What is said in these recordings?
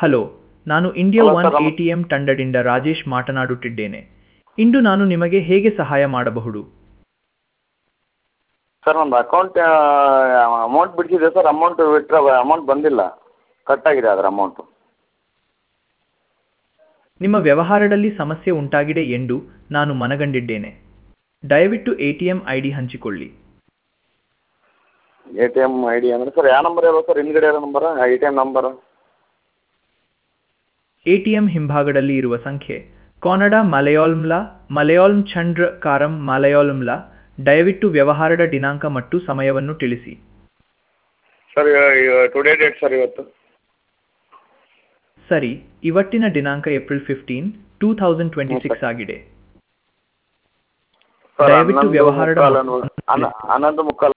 Hello ನಾನು India Hello, one sir. A T M ತಂಡದಿಂದ ರಾಜೇಶ್ ಮಾತನಾಡುತ್ತಿದ್ದೇನೆ ಇಂದು ನಾನು ನಿಮಗೆ ಹೇಗೆ ಸಹಾಯ ಮಾಡಬಹುದು ಸರ್ ಒಂದು ಅಕೌಂಟ್ ಅಮೌಂಟ್ ಬಿಡಿಸಿದೆ ಸರ್ ಅಮೌಂಟ್ ವಿತ್ಡ್ರಾ ಅಮೌಂಟ್ ಬಂದಿಲ್ಲ ಕಟ್ ಆಗಿದೆ ಅದರ ಅಮೌಂಟು ನಿಮ್ಮ ವ್ಯವಹಾರದಲ್ಲಿ ಸಮಸ್ಯೆ ಉಂಟಾಗಿದೆ ಎಂದು ನಾನು ಮನಗಂಡಿದ್ದೇನೆ ದಯವಿಟ್ಟು A T M I D ಹಂಚಿಕೊಳ್ಳಿ A T M I D ಅಂದರೆ ಸರ್ ಯಾವ ನಂಬರ್ ಇರೋ ಸರ್ ಹಿಂದ್ಗಡೆ ಇರೋ number A T M number A T M ಹಿಂಭಾಗದಲ್ಲಿ ಇರುವ ಸಂಖ್ಯೆ ಕನ್ನಡ ಮಲಯಾಳಂಲ ಮಲಯಾಳಂ ಚಂದ್ರ ಕಾರಂ ಮಲಯಾಳಂಲ ದಯವಿಟ್ಟು ವ್ಯವಹಾರದ ದಿನಾಂಕ ಮತ್ತು ಸಮಯವನ್ನು ತಿಳಿಸಿ ಸರ್ ಟುಡೇ ಡೇಟ್ ಸರ್ ಇವತ್ತು ಸರಿ ಇವತ್ತಿನ ದಿನಾಂಕ April fifteen two thousand twenty six ಆಗಿದೆ ಸರ್ ದಯವಿಟ್ಟು ಹನ್ನೊಂದು ವ್ಯವಹಾರದ ಮುಕ್ಕಾಲು ಮೊತ್ತ- ಅನ್ನು- ಹನ್ನ- ಹನ್ನೊಂದು ಮುಕ್ಕಾಲು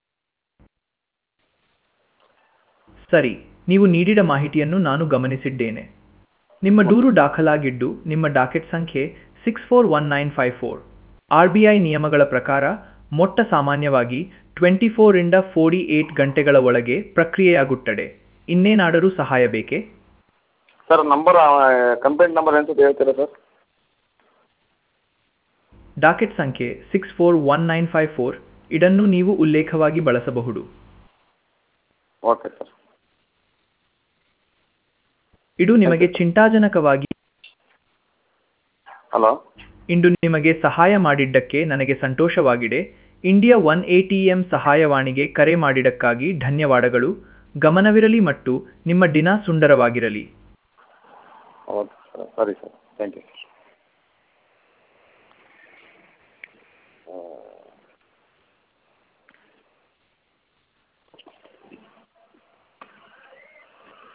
ಸರಿ ನೀವು ನೀಡಿದ ಮಾಹಿತಿಯನ್ನು ನಾನು ಗಮನಿಸಿದ್ದೇನೆ ನಿಮ್ಮ ದೂರು ದಾಖಲಾಗಿದ್ದು ನಿಮ್ಮ ಡಾಕೆಟ್ ಸಂಖ್ಯೆ six four one nine five four R B I ನಿಯಮಗಳ ಪ್ರಕಾರ ಮೊಟ್ಟ ಸಾಮಾನ್ಯವಾಗಿ ಟ್ವೆಂಟಿ ಫೋರಿಂದ ಫೋರ್ಟಿ ಏಟ್ ಗಂಟೆಗಳ ಒಳಗೆ ಪ್ರಕ್ರಿಯೆಯಾಗುತ್ತದೆ ಇನ್ನೇನಾದರೂ ಸಹಾಯ ಬೇಕೇ ಸರ್ ನಂಬರ್ ಕಂಪ್ಲೇಂಟ್ ನಂಬರ್ ಎಂತ ಹೇಳ್ತೀರಾ ಸರ್ ಡಾಕೆಟ್ ಸಂಖ್ಯೆ six four one nine five four ಇದನ್ನು ನೀವು ಉಲ್ಲೇಖವಾಗಿ ಬಳಸಬಹುದು ಓಕೆ ಸರ್ ಇದು ನಿಮಗೆ ಚಿಂತಾಜನಕವಾಗಿ ಹಲೋ ಇಂದು ನಿಮಗೆ ಸಹಾಯ ಮಾಡಿದ್ದಕ್ಕೆ ನನಗೆ ಸಂತೋಷವಾಗಿದೆ India one A T M ಸಹಾಯವಾಣಿಗೆ ಕರೆ ಮಾಡಿದ್ದಕ್ಕಾಗಿ ಧನ್ಯವಾದಗಳು ಗಮನವಿರಲಿ ಮತ್ತು ನಿಮ್ಮ ದಿನ ಸುಂದರವಾಗಿರಲಿ ಓಕೆ ಸರ್ ಸರಿ ಸರ್ ಥ್ಯಾಂಕ್ ಯು ಸರ್